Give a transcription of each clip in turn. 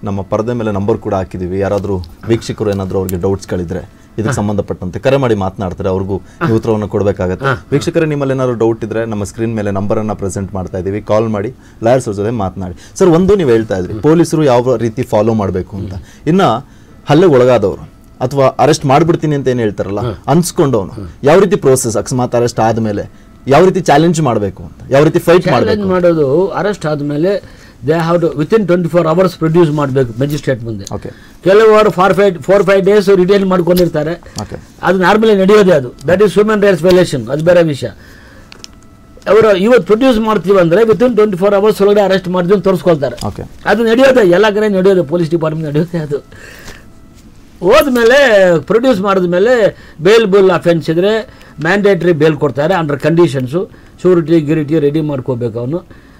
ನಮ್ಮ ಪರದೆ ಮೇಲೆ ನಂಬರ್ ಕೂಡ ಹಾಕಿದೀವಿ ಯಾರಾದರೂ ವೀಕ್ಷಕರು ಏನಾದರೂ ಅವ್ರಿಗೆ ಡೌಟ್ಸ್ಗಳಿದ್ರೆ ಇದಕ್ಕೆ ಸಂಬಂಧಪಟ್ಟಂತೆ ಕರೆ ಮಾಡಿ ಮಾತನಾಡ್ತಾರೆ ಅವ್ರಿಗೂ ಈ ಉತ್ತರವನ್ನು ಕೊಡಬೇಕಾಗತ್ತೆ ವೀಕ್ಷಕರೇ ನಿಮ್ಮಲ್ಲಿ ಏನಾದ್ರು ಡೌಟ್ ಇದ್ರೆ ನಮ್ಮ ಸ್ಕ್ರೀನ್ ಮೇಲೆ ನಂಬರನ್ನು ಪ್ರೆಸೆಂಟ್ ಮಾಡ್ತಾ ಇದ್ದೀವಿ ಕಾಲ್ ಮಾಡಿ ಲಾಯರ್ಸ್ ಅವ್ರ ಜೊತೆ ಮಾತನಾಡಿ ಸರ್ ಒಂದು ನೀವು ಹೇಳ್ತಾ ಇದ್ರಿ ಪೊಲೀಸರು ಯಾವ ರೀತಿ ಫಾಲೋ ಮಾಡಬೇಕು ಅಂತ ಇನ್ನ ಹಲ್ಲೆಗೆ ಒಳಗಾದವರು ಅಥವಾ ಅರೆಸ್ಟ್ ಮಾಡ್ಬಿಡ್ತೀನಿ ಅಂತ ಏನು ಹೇಳ್ತಾರಲ್ಲ ಅನ್ಸ್ಕೊಂಡವನು ಯಾವ ರೀತಿ ಪ್ರೋಸೆಸ್ ಅಕಸ್ಮಾತ್ ಅರೆಸ್ಟ್ ಆದ್ಮೇಲೆ ಯಾವ ರೀತಿ ಚಾಲೆಂಜ್ ಮಾಡಬೇಕು ಅಂತ ಯಾವ ರೀತಿ ಫೈಟ್ ಮಾಡಬೇಕು ಚಾಲೆಂಜ್ ಮಾಡೋದು ಅರೆಸ್ಟ್ ಆದಮೇಲೆ they have to within twenty four hours produce ಮಾಡಬೇಕು ಮೆಜಿಸ್ಟ್ರೇಟ್ ಮುಂದೆ ಓಕೆ ಕೆಲವರು for five four five days retain ಮಾಡ್ಕೊಂಡಿರ್ತಾರೆ ಓಕೆ ಅದು ನಾರ್ಮಲಿ ನಡೆಯೋದೇ ಅದು that is human rights violation ಅದು ಬೇರೆ ವಿಷಯ ಅವರು ಇವತ್ತು ಪ್ರೊಡ್ಯೂಸ್ ಮಾಡ್ತೀವಿ ಅಂದರೆ ವಿತಿನ್ ಟ್ವೆಂಟಿ ಫೋರ್ ಅವರ್ಸ್ ಒಳಗಡೆ ಅರೆಸ್ಟ್ ಮಾಡಿದ್ವಿ ಅಂತ ತೋರಿಸ್ಕೊಳ್ತಾರೆ ಓಕೆ ಅದು ನಡೆಯೋದೆ ಎಲ್ಲ ಕಡೆ ನಡೆಯೋದು ಪೊಲೀಸ್ ಡಿಪಾರ್ಟ್ಮೆಂಟ್ ನಡೆಯುತ್ತೆ ಅದು ಹೋದ್ಮೇಲೆ ಪ್ರೊಡ್ಯೂಸ್ ಮಾಡಿದ್ಮೇಲೆ ಬೇಲ್ ಬುಲ್ ಅಫೆನ್ಸ್ ಇದ್ರೆ ಮ್ಯಾಂಡೇಟ್ರಿ ಬೇಲ್ ಕೊಡ್ತಾರೆ ಅಂಡರ್ ಕಂಡೀಷನ್ಸು ಶೂರಿಟಿ ಗಿರಿಟಿ ರೆಡಿ ಮಾಡ್ಕೋಬೇಕು ಅವನು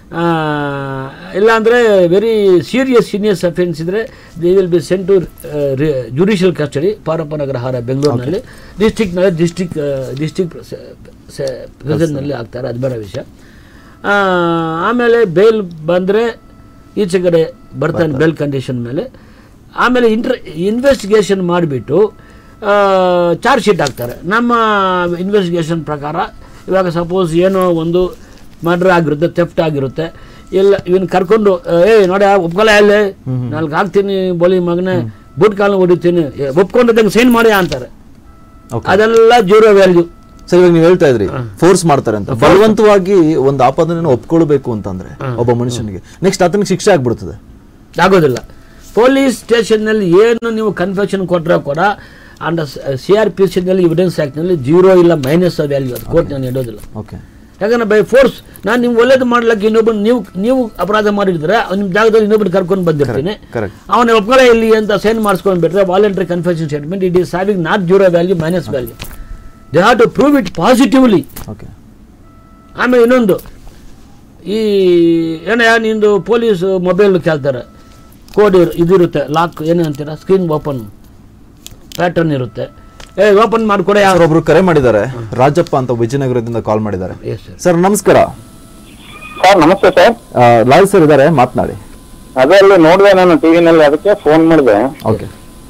ಇಲ್ಲಾಂದರೆ ವೆರಿ ಸೀರಿಯಸ್ ಸೀನಿಯಸ್ ಅಫೆನ್ಸ್ ಇದ್ದರೆ they will be sent to judicial custody ಪಾರಪ್ಪ ನಗರಹಾರ ಬೆಂಗಳೂರಿನಲ್ಲಿ ಡಿಸ್ಟಿಕ್ನಲ್ಲಿ ಡಿಸ್ಟಿಕ್ ಡಿಸ್ಟಿಕ್ ಪ್ರೆಸೆಂಟ್ನಲ್ಲಿ ಆಗ್ತಾರೆ ಅದು ಬೇರೆ ವಿಷಯ ಆ, ಆಮೇಲೆ ಬೇಲ್ ಬಂದರೆ ಈಚೆ ಕಡೆ ಬರ್ತಾನೆ ಬೇಲ್ ಕಂಡೀಷನ್ ಮೇಲೆ ಆಮೇಲೆ ಇಂಟ್ರ ಇನ್ವೆಸ್ಟಿಗೇಷನ್ ಮಾಡಿಬಿಟ್ಟು ಚಾರ್ಜ್ ಶೀಟ್ ಹಾಕ್ತಾರೆ ನಮ್ಮ ಇನ್ವೆಸ್ಟಿಗೇಷನ್ ಪ್ರಕಾರ ಇವಾಗ ಸಪೋಸ್ ಏನೋ ಒಂದು ಮರ್ಡರ್ ಆಗಿರುತ್ತೆ ಥೆಫ್ಟ್ ಆಗಿರುತ್ತೆ ಇಲ್ಲ ಇವನ್ ಕರ್ಕೊಂಡು ಏ ನೋಡಿ ಒಪ್ಕೊಲ್ಲ ಅಲ್ಲೇ ನಾಲ್ಕು ಹಾಕ್ತೀನಿ ಬೋಲಿ ಮಗನೇ ಬೂಟ್ ಕಾಲು ಹೊಡಿತೀನಿ ಏ, ಒಪ್ಕೊಂಡಿದ್ದಂಗೆ ಸೈನ್ ಮಾಡಿ ಅಂತಾರೆ Okay. ಅದೆಲ್ಲ ಜೀರೋ ವ್ಯಾಲ್ಯೂ ಸರ್ ಇವಾಗ ನೀವು ಹೇಳ್ತಾ ಇದ್ರಿ ಫೋರ್ಸ್ ಮಾಡ್ತಾರೆ ಅಂತ ಬಲವಂತವಾಗಿ ಒಂದು ಆಪಾದನೆಯನ್ನು ಒಪ್ಕೊಳ್ಬೇಕು ಅಂತಂದ್ರೆ ಒಬ್ಬ ಮನುಷ್ಯನಿಗೆ ನೆಕ್ಸ್ಟ್ ಆತನಿಗೆ ಶಿಕ್ಷೆ ಆಗ್ಬಿಡ್ತದೆ ಆಗೋದಿಲ್ಲ ಪೊಲೀಸ್ ಸ್ಟೇಷನ್ನಲ್ಲಿ ಏನು ನೀವು ಕನ್ಫೆಷನ್ ಕೊಟ್ಟರೆ ಕೂಡ ಅಂಡರ್ ಸಿ ಆರ್ ಪಿ ಸಿನಲ್ಲಿ ಎವಿಡೆನ್ಸ್ ಆ್ಯಕ್ಟ್ನಲ್ಲಿ ಜೀರೋ ಇಲ್ಲ ಮೈನಸ್ ವ್ಯಾಲ್ಯೂ ಅದು ಕೋರ್ಟ್ ನಾನು ಇಡೋದಿಲ್ಲ ಓಕೆ ಯಾಕಂದ್ರೆ ಬೈ ಫೋರ್ಸ್ ನಾನು ನಿಮ್ಗೆ ಒಳ್ಳೇದು ಮಾಡ್ಲಿಕ್ಕೆ ಇನ್ನೊಬ್ಬರು ನೀವು ನೀವು ಅಪರಾಧ ಮಾಡಿದ್ರೆ ನಿಮ್ಮ ಜಾಗದಲ್ಲಿ ಇನ್ನೊಬ್ರು ಕರ್ಕೊಂಡು ಬಂದಿರ್ತೀನಿ ಕರೆಕ್ಟ್ ಅವನ ಒಪ್ಕೊಳ್ಳೆ ಇಲ್ಲಿ ಅಂತ ಸೈನ್ ಮಾಡಿಸ್ಕೊಂಡು ಬಿಟ್ರೆ voluntary confession statement it is having not zero value minus value they have to prove it positively okay ಆಮೇಲೆ ಇನ್ನೊಂದು ಈ ಏನಯ್ಯ ನಿಂದು ಪೊಲೀಸ್ ಮೊಬೈಲ್ ಕೇಳ್ತಾರೆ ಕೋಡ್ ಇರ್ ಇದಿರುತ್ತೆ ಲಾಕ್ ಏನು ಅಂತೀರ ಸ್ಕ್ರೀನ್ ಓಪನ್ ಪ್ಯಾಟರ್ನ್ ಇರುತ್ತೆ ಏ ಓಪನ್ ಮಾಡಿಕೊಡೆ ಯಾವ ಸರ್ ಒಬ್ರು ಕರೆ ಮಾಡಿದ್ದಾರೆ ರಾಜಪ್ಪ ಅಂತ ವಿಜಯನಗರದಿಂದ ಕಾಲ್ ಮಾಡಿದ್ದಾರೆ ಎಸ್ ಸರ್ ಸರ್ ನಮಸ್ಕಾರ ಸರ್ ನಮಸ್ತೆ ಸರ್ ಲಾಲ್ ಸರ್ ಇದ್ದಾರೆ ಮಾತನಾಡಿ ಅದೇ ಅಲ್ಲಿ ನೋಡಿದೆ ನಾನು ಟಿವಿನಲ್ಲಿ ಅದಕ್ಕೆ ಫೋನ್ ಮಾಡಿದೆ ಓಕೆ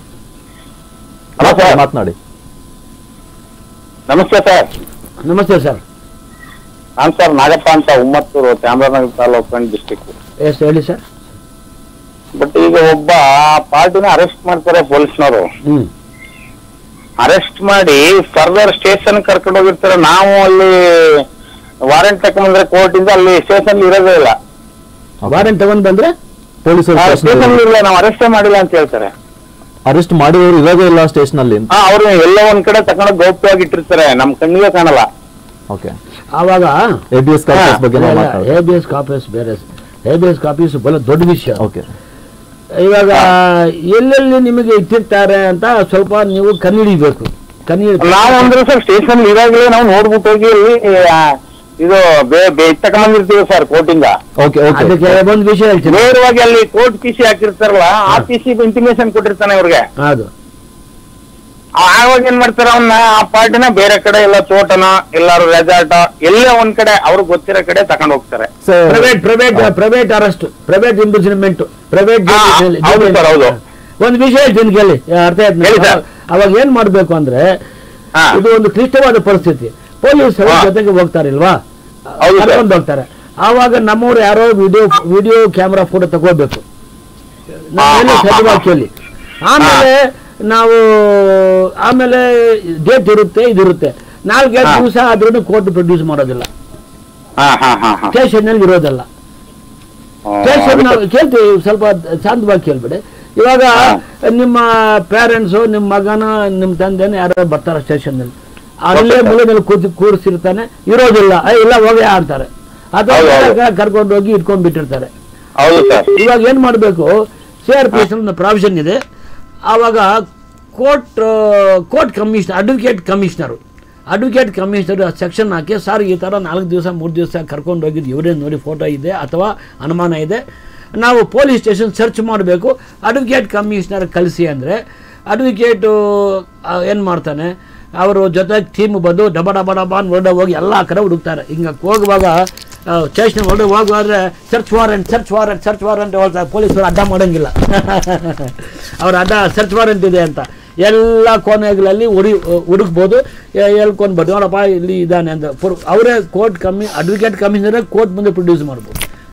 ಹಲೋ ಸರ್ ಮಾತನಾಡಿ ನಮಸ್ತೆ ಸರ್ ನಮಸ್ತೆ ಸರ್ ನಾನ್ ಸರ್ ನಾಗಪ್ಪ ಅಂತ ಉಮ್ಮತ್ತೂರು ಚಾಮರಾಜನಗರ ತಾಲೂಕು ಡಿಸ್ಟಿಕ್ ಎಸ್ ಹೇಳಿ ಸರ್ ಬಟ್ ಈಗ ಒಬ್ಬ ಪಾರ್ಟಿನ ಅರೆಸ್ಟ್ ಮಾಡ್ತಾರೆ ಪೊಲೀಸ್ನವರು ಹ್ಞೂ ಅರೆಸ್ಟ್ ಮಾಡಿ ಫರ್ದರ್ ಸ್ಟೇಷನ್ ಕರ್ಕೊಂಡು ಹೋಗಿರ್ತಾರೆ ನಾವು ಅಲ್ಲಿ ವಾರೆಂಟ್ ತಕೊಂಡ್ಬಂದ್ರೆ ಕೋರ್ಟ್ ಇಂದ ಅಲ್ಲಿ ಸ್ಟೇಷನ್ ಇರೋದೇ ಇಲ್ಲ ವಾರೆಂಟ್ ತಗೊಂಡ್ ಬಂದ್ರೆ ಪೊಲೀಸರು ಸ್ಟೇಷನ್ ಇಲ್ಲ ನಾವು ಅರೆಸ್ಟೇ ಮಾಡಿಲ್ಲ ಅಂತ ಹೇಳ್ತಾರೆ ಅರೆಸ್ಟ್ ಮಾಡಿದವರು ಇರೋದೇ ಇಲ್ಲ ಸ್ಟೇಷನ್ ಅಲ್ಲಿ ಹಾ ಅವ್ರು ಎಲ್ಲೋ ಒಂದ್ ಕಡೆ ತಗೊಂಡು ಗೌಪ್ಯವಾಗಿ ಇಟ್ಟಿರ್ತಾರೆ ನಮ್ ಕಣ್ಣಿಗೆ ಕಾಣಲ್ಲ ಓಕೆ ಆವಾಗ ಎ ಬಿ ಎಸ್ ಬಗ್ಗೆ ನಾವು ಮಾತಾಡೋದು ಹೇಬಿಯಸ್ ಕಾಪೀಸ್ ಬೇರೆ ಹೇಬಿಯಸ್ ಕಾಪೀಸ್ ಬಹಳ ದೊಡ್ಡ ವಿಷಯ ಓಕೆ ಇವಾಗ ಎಲ್ಲೆಲ್ಲಿ ನಿಮಗೆ ಇಟ್ಟಿರ್ತಾರೆ ಅಂತ ಸ್ವಲ್ಪ ನೀವು ಕಣ್ಣಿಡಿಬೇಕು ಕಣ್ಣಿ ನಾವು ಅಂದ್ರೆ ಸರ್ ಸ್ಟೇಷನ್ ಇದಾಗಲೇ ನಾವು ನೋಡ್ಬಿಟ್ಟು ಹೋಗಿ ಆ, ಇದು ಬೇ ಬೇ ತಗೊಂಬಂದಿರ್ತೀವಿ ಸರ್ ಕೋರ್ಟಿಂದ ಓಕೆ ಓಕೆ ಅದಕ್ಕೆ ಒಂದು ವಿಷಯ ಹೇಳ್ತೀನಿ ನೇರವಾಗಿ ಅಲ್ಲಿ ಕೋರ್ಟ್ ಪಿ ಸಿ ಹಾಕಿರ್ತಾರಲ್ಲ ಆ ಪಿ ಸಿ ಇಂಟಿಮೇಶನ್ ಕೊಟ್ಟಿರ್ತಾನೆ ಇವ್ರಿಗೆ ಹೌದು ಆವಾಗ ಏನ್ ಮಾಡ್ತಾರ ಅವನ್ನ ಆ ಪಾರ್ಟಿನ ಬೇರೆ ಕಡೆ ಎಲ್ಲ ತೋಟನ ಎಲ್ಲಾರು ರೆಸಾರ್ಟ್ ಎಲ್ಲೇ ಒಂದ್ ಕಡೆ ಅವ್ರಿಗೆ ಗೊತ್ತಿರೋ ಕಡೆ ತಗೊಂಡ್ ಹೋಗ್ತಾರೆ sir private private private arrest private imprisonment private ಹಾ, ಹೌದು ಸರ್, ಹೌದು. ಒಂದು ವಿಷಯ ಹೇಳ್ತೀನಿ ಕೇಳಿ ಅರ್ಥ ಆಯ್ತು ಹೇಳಿ ಸರ್. ಅವಾಗ ಏನ್ ಮಾಡ್ಬೇಕು ಅಂದ್ರೆ ಹಾ. ಇದು ಒಂದು ಕ್ಲಿಷ್ಟವಾದ ಪರಿಸ್ಥಿತಿ ಪೊಲೀಸರು ಹಾ. ಜೊತೆಗೆ ಹೋಗ್ತಾರಿಲ್ವಾ ಹೌದು ಸರ್. ಕರ್ಕೊಂಡು ಹೋಗ್ತಾರೆ ಆವಾಗ ನಮ್ಮವ್ರು ಯಾರೋ ವಿಡಿಯೋ ವಿಡಿಯೋ ಕ್ಯಾಮ್ರಾ ಫೋಟೋ ತಗೋಬೇಕು ನಾವೆಲ್ಲ ಹಾ, ಹಾ, ಹಾ, ಸಜವಾಗಿ ಕೇಳಿ ಆಮೇಲೆ ನಾವು ಆಮೇಲೆ ಡೇಟ್ ಇರುತ್ತೆ ಇದಿರುತ್ತೆ ನಾಲ್ಕೈದು ಹಾ. ದಿವಸ ಆದ್ರೂ ಕೋರ್ಟ್ ಪ್ರೊಡ್ಯೂಸ್ ಮಾಡೋದಿಲ್ಲ ಹಾ ಹಾ ಹಾ ಹಾ ಸ್ಟೇಷನ್ ನಲ್ಲಿ ಇರೋದಲ್ಲ ಸ್ಟೇಷನ್ ನಾವು ಕೇಳ್ತೀವಿ ಸ್ವಲ್ಪ ಶಾಂತವಾಗಿ ಕೇಳ್ಬಿಡಿ ಇವಾಗ ನಿಮ್ಮ ಪೇರೆಂಟ್ಸು ನಿಮ್ಮ ಮಗನ ನಿಮ್ಮ ತಂದೆನ ಯಾರೋ ಬರ್ತಾರೆ ಸ್ಟೇಷನ್ ನಲ್ಲಿ ಅಲ್ಲೇ ಮೂಲೆಯಲ್ಲಿ ಕೂತಿ ಕೂರಿಸಿರ್ತಾನೆ ಇರೋದಿಲ್ಲ "ಏ, ಇಲ್ಲ ಹೋಗ್ಯಾ ಅಂತಾರೆ ಅಥವಾ ಹೌದು, ಹೌದು. ಕೆಳಗೆ ಕರ್ಕೊಂಡು ಹೋಗಿ ಇಟ್ಕೊಂಡ್ ಬಿಟ್ಟಿರ್ತಾರೆ ಹೌದು ಸರ್ ಇವಾಗ ಏನ್ ಮಾಡಬೇಕು C R P S provision ಇದೆ ಆವಾಗ court court commissioner advocate commissioner advocate commissioner section ಹಾಕಿ ಸರ್ ಈ ಥರ ನಾಲ್ಕು ದಿವಸ ಮೂರು ದಿವಸ ಕರ್ಕೊಂಡು ಹೋಗಿದ್ದು ಇವರೇ ನೋಡಿ ಫೋಟೋ ಇದೆ ಅಥವಾ ಅನುಮಾನ ಇದೆ ನಾವು ಪೊಲೀಸ್ ಸ್ಟೇಷನ್ ಸರ್ಚ್ ಮಾಡಬೇಕು ಅಡ್ವೊಕೇಟ್ ಕಮಿಷನರ್ ಕಳಿಸಿ ಅಂದರೆ ಅಡ್ವೊಕೇಟು ಏನು ಮಾಡ್ತಾನೆ ಅವರು ಜೊತೆಗೆ ಟೀಮ್ ಬಂದು ಡಬ ಡಬ ಡಬ ನೋಡ ಹೋಗಿ ಎಲ್ಲ ಕಡೆ ಹುಡುಕ್ತಾರೆ ಹಿಂಗೆ ಹೋಗುವಾಗ ಸ್ಟೇಷನ್ ಒಳಗೆ ಹೋಗುವಾದ್ರೆ search warrant search warrant search warrant ಹೇಳ್ತಾರೆ ಪೊಲೀಸರು ಅಡ್ಡ ಮಾಡೋಂಗಿಲ್ಲ ಅವ್ರ ಅಡ್ಡ ಸರ್ಚ್ ವಾರೆಂಟ್ ಇದೆ ಅಂತ ಎಲ್ಲ ಕೊನೆಗಳಲ್ಲಿ ಹುಡಿ ಹುಡುಕ್ಬೋದು ಹೇಳ್ಕೊಂಡು ಬರ್ತೀವಿ ನೋಡಪ್ಪ ಇಲ್ಲಿ ಇದ್ದಾನೆ ಅಂತ ಫಾರ್ ಅವರೇ ಕೋರ್ಟ್ ಕಮ್ಮಿ ಅಡ್ವೊಕೇಟ್ ಕಮಿಷನರೇ ಕೋರ್ಟ್ ಮುಂದೆ ಪ್ರೊಡ್ಯೂಸ್ ಮಾಡ್ಬೋದು